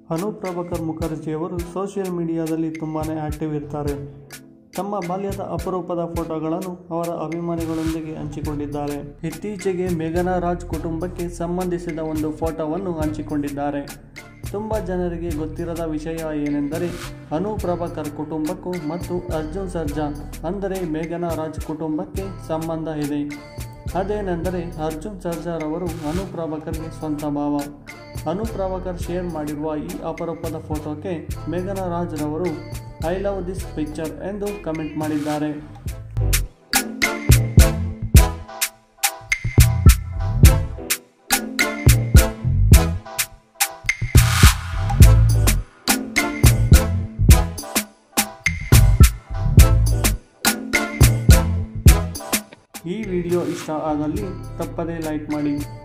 Anoop Prabhakar ಮುಖರ್ಜಿಯವರು social ಮೀಡಿಯಾದಲ್ಲಿ ತುಂಬಾ active ಇರ್ತಾರೆ ತಮ್ಮ ಬಾಲ್ಯದ ಅಪರೂಪದ ಫೋಟೋಗಳನ್ನು ಅವರ ಅಭಿಮಾನಿಗಳೊಂದಿಗೆ ಹಂಚಿಕೊಂಡಿದ್ದಾರೆ ಇತ್ತೀಚೆಗೆ ಮೇಘನಾ ರಾಜ್ ಕುಟುಂಬಕ್ಕೆ ಸಂಬಂಧಿಸಿದ ಒಂದು ಫೋಟೋವನ್ನು ಹಂಚಿಕೊಂಡಿದ್ದಾರೆ ತುಂಬ ಜನರಿಗೆ ಗೊತ್ತಿರದ ವಿಷಯ ಏನೆಂದರೆ ಅನು ಪ್ರಭಾಕರ್ ಕುಟುಂಬಕ್ಕೂ ಮತ್ತು ಅರ್ಜುನ್ ಸರ್ಜಾ ಅಂದರೆ ಮೇಘನಾ ರಾಜ್ ಕುಟುಂಬಕ್ಕೆ ಸಂಬಂಧ ಇದೆ ಅದೇನೆಂದರೆ ಅರ್ಜುನ್ ಸರ್ಜಾರವರು ಅನು ಪ್ರಭಾಕರ್ಗೆ ಸ್ವಂತ ಭಾವ ಅನು ಪ್ರಭಾಕರ್ ಶೇರ್ ಮಾಡಿರುವ ಈ ಅಪರೂಪದ ಫೋಟೋಕ್ಕೆ ಮೇಘನಾ ರಾಜ್ ರವರು ಐ ಲವ್ ದಿಸ್ ಪಿಕ್ಚರ್ ಎಂದು ಕಮೆಂಟ್ ಮಾಡಿದ್ದಾರೆ ಈ ವಿಡಿಯೋ ಇಷ್ಟ ಆದಲ್ಲಿ ತಪ್ಪದೇ ಲೈಕ್ ಮಾಡಿ